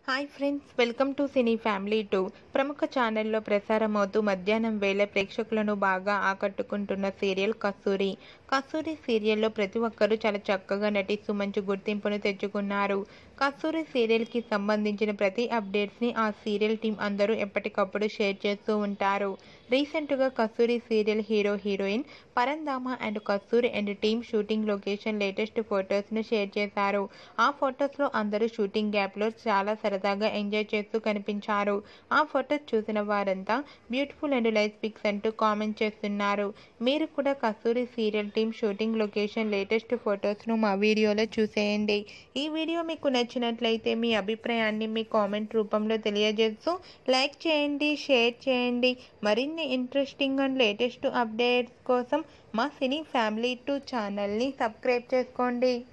hi friends welcome to cine family two ప్రముఖ ఛానల్లో ప్రసారమవుతూ మధ్యాహ్నం వేళ ప్రేక్షకులను బాగా ఆకట్టుకుంటున్న సీరియల్ కస్తూరి కస్తూరి సీరియల్లో ప్రతి ఒక్కరూ చాలా చక్కగా నటిస్తూ మంచి గుర్తింపును తెచ్చుకున్నారు కస్తూరి సీరియల్కి సంబంధించిన ప్రతి అప్డేట్స్ని ఆ సీరియల్ టీం అందరూ ఎప్పటికప్పుడు షేర్ చేస్తూ ఉంటారు రీసెంట్గా Kasturi serial hero heroine Parandhama and Kasturi and team shooting location latest ఫొటోస్ను షేర్ చేశారు ఆ ఫొటోస్లో అందరూ షూటింగ్ గ్యాప్లో చాలా సరదాగా ఎంజాయ్ చేస్తూ కనిపించారు ఆ ఫొటోస్ చూసిన వారంతా బ్యూటిఫుల్ అండ్ లైఫ్ పిక్స్ అంటూ కామెంట్ చేస్తున్నారు మీరు కూడా Kasturi serial team shooting location latest ఫొటోస్ను మా వీడియోలో చూసేయండి ఈ వీడియో మీకు నచ్చినట్లయితే మీ అభిప్రాయాన్ని మీ కామెంట్ రూపంలో తెలియజేస్తూ లైక్ చేయండి షేర్ చేయండి మరిన్ని ఇంట్రెస్టింగ్ అండ్ లేటెస్ట్ అప్డేట్స్ కోసం మా సినీ ఫ్యామిలీ టూ ఛానల్ని సబ్స్క్రైబ్ చేసుకోండి